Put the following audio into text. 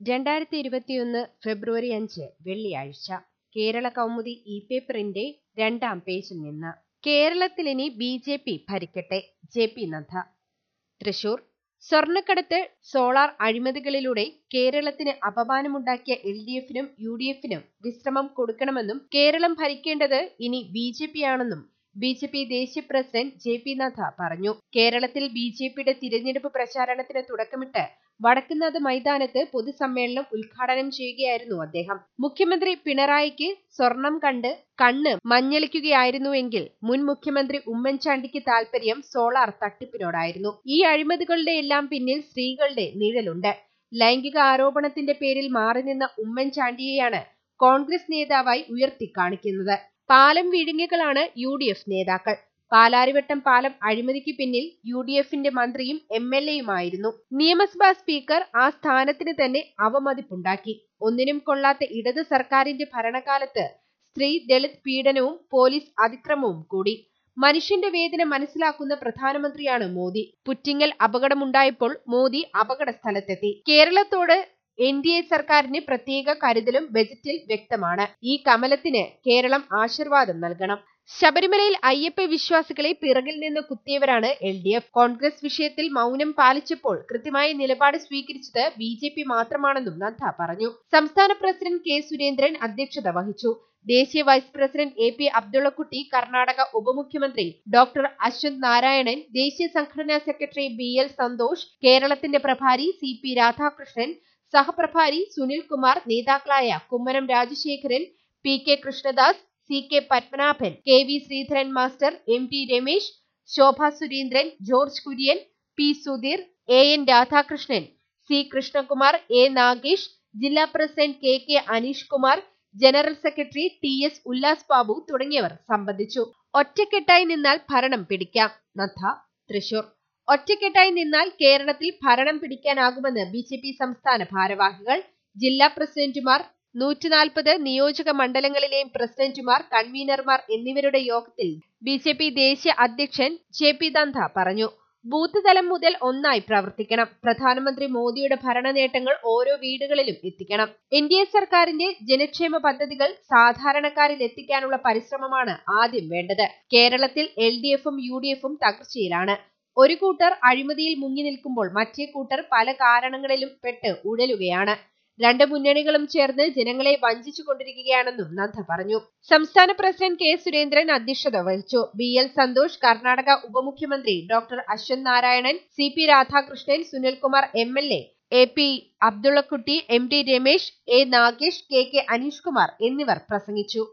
രണ്ടായിരത്തി ഇരുപത്തിയൊന്ന് ഫെബ്രുവരി അഞ്ച് വെള്ളിയാഴ്ച കേരള കൗമുദി ഇ പേപ്പറിന്റെ രണ്ടാം പേജിൽ നിന്ന് കേരളത്തിലിനി ബി ജെ പി ഭരിക്കട്ടെ ജെ പി നദ്ദ തൃശൂർ സ്വർണ്ണക്കടത്ത് സോളാർ അഴിമതികളിലൂടെ കേരളത്തിന് അപമാനമുണ്ടാക്കിയ എൽ ഡി എഫിനും യു ഡി എഫിനും വിശ്രമം കൊടുക്കണമെന്നും കേരളം ഭരിക്കേണ്ടത് ഇനി ബി ജെ പി ആണെന്നും ബി ജെ പി ദേശീയ പ്രസിഡന്റ് ജെ പി നദ്ദ പറഞ്ഞു കേരളത്തിൽ ബി ജെ പിയുടെ തിരഞ്ഞെടുപ്പ് പ്രചാരണത്തിന് തുടക്കമിട്ട് വടക്കുന്നാഥ് മൈതാനത്ത് പൊതുസമ്മേളനം ഉദ്ഘാടനം ചെയ്യുകയായിരുന്നു അദ്ദേഹം മുഖ്യമന്ത്രി പിണറായിക്ക് സ്വർണം കണ്ട് കണ്ണ് മഞ്ഞളിക്കുകയായിരുന്നുവെങ്കിൽ മുൻ മുഖ്യമന്ത്രി ഉമ്മൻചാണ്ടിക്ക് താൽപര്യം സോളാർ തട്ടിപ്പിനോടായിരുന്നു ഈ അഴിമതികളുടെ എല്ലാം പിന്നിൽ സ്ത്രീകളുടെ നിഴലുണ്ട് ലൈംഗിക ആരോപണത്തിന്റെ പേരിൽ മാറി നിന്ന ഉമ്മൻചാണ്ടിയെയാണ് കോൺഗ്രസ് നേതാവായി ഉയർത്തിക്കാണിക്കുന്നത് പാലം വിഴുങ്ങികളാണ് യു ഡി എഫ് നേതാക്കൾ പാലാരിവട്ടം പാലം അഴിമതിക്ക് പിന്നിൽ യു ഡി എഫിന്റെ മന്ത്രിയും എം എൽ എയുമായിരുന്നു നിയമസഭാ സ്പീക്കർ ആ സ്ഥാനത്തിന് തന്നെ അവമതിപ്പുണ്ടാക്കി ഒന്നിനും കൊള്ളാത്ത ഇടത് സർക്കാരിന്റെ ഭരണകാലത്ത് സ്ത്രീ ദളിത് പീഡനവും പോലീസ് അതിക്രമവും കൂടി മനുഷ്യന്റെ വേദന മനസ്സിലാക്കുന്ന പ്രധാനമന്ത്രിയാണ് മോദി പുറ്റിങ്ങൽ അപകടമുണ്ടായപ്പോൾ മോദി അപകട സ്ഥലത്തെത്തി കേരളത്തോട് എൻ ഡി എ സർക്കാരിന് പ്രത്യേക കരുതലും ബജറ്റിൽ വ്യക്തമാണ് ഈ കമലത്തിന് കേരളം ആശീർവാദം നൽകണം ശബരിമലയിൽ അയ്യപ്പ വിശ്വാസികളെ പിറകിൽ നിന്ന് കുത്തിയവരാണ് എൽ ഡി എഫ് കോൺഗ്രസ് വിഷയത്തിൽ മൗനം പാലിച്ചപ്പോൾ കൃത്യമായ നിലപാട് സ്വീകരിച്ചത് ബി ജെ പി മാത്രമാണെന്നും നദ്ദ പറഞ്ഞു സംസ്ഥാന പ്രസിഡന്റ് കെ സുരേന്ദ്രൻ അധ്യക്ഷത വഹിച്ചു ദേശീയ vice president A P Abdullakutty Karnataka ഉപമുഖ്യമന്ത്രി ഡോക്ടർ അശ്വന്ത് നാരായണൻ ദേശീയ സംഘടനാ സെക്രട്ടറി ബി എൽ സന്തോഷ് കേരളത്തിന്റെ പ്രഭാരി സി പി രാധാകൃഷ്ണൻ സഹപ്രഭാരി സുനിൽ കുമാർ നേതാക്കളായ Kummanam Rajasekharan P K Krishnadas C K Padmanabhan K V Sreedharan master M T Ramesh Shobha Surendran George Kurian P Sudheer A N Radhakrishnan C Krishnakumar A Nagesh ജില്ലാ president K K Aneesh Kumar general secretary T S Ullas Babu തുടങ്ങിയവർ സംബന്ധിച്ചു ഒറ്റക്കെട്ടായി നിന്നാൽ ഭരണം പിടിക്കാം നദ്ദ തൃശൂർ ഒറ്റക്കെട്ടായി നിന്നാൽ കേരളത്തിൽ ഭരണം പിടിക്കാനാകുമെന്ന് ബി ജെ പി സംസ്ഥാന ഭാരവാഹികൾ ജില്ലാ പ്രസിഡന്റുമാർ നൂറ്റിനാൽപ്പത് നിയോജക മണ്ഡലങ്ങളിലെയും പ്രസിഡന്റുമാർ കൺവീനർമാർ എന്നിവരുടെ യോഗത്തിൽ ബി ജെ പി ദേശീയ അധ്യക്ഷൻ ജെ പി നദ്ദ പറഞ്ഞു ബൂത്ത് തലം മുതൽ ഒന്നായി പ്രവർത്തിക്കണം പ്രധാനമന്ത്രി മോദിയുടെ ഭരണ നേട്ടങ്ങൾ ഓരോ വീടുകളിലും എത്തിക്കണം എൻ ഡി എ സർക്കാരിന്റെ ജനക്ഷേമ പദ്ധതികൾ സാധാരണക്കാരിൽ എത്തിക്കാനുള്ള പരിശ്രമമാണ് ആദ്യം വേണ്ടത് കേരളത്തിൽ എൽ ഡി എഫും യു ഡി എഫും തകർച്ചയിലാണ് ഒരു കൂട്ടർ അഴിമതിയിൽ മുങ്ങി നിൽക്കുമ്പോൾ മറ്റേ കൂട്ടർ പല കാരണങ്ങളിലും പെട്ട് ഉഴലുകയാണ് രണ്ട് മുന്നണികളും ചേർന്ന് ജനങ്ങളെ വഞ്ചിച്ചു കൊണ്ടിരിക്കുകയാണെന്നും നദ്ദ പറഞ്ഞു സംസ്ഥാന പ്രസിഡന്റ് കെ സുരേന്ദ്രൻ അധ്യക്ഷത വഹിച്ചു ബി എൽ സന്തോഷ് കർണാടക ഉപമുഖ്യമന്ത്രി doctor Ashwath Narayan C P Radhakrishnan Sunilkumar M L A A P Abdullakutty M T Ramesh A Nagesh K K Aneesh Kumar എന്നിവർ പ്രസംഗിച്ചു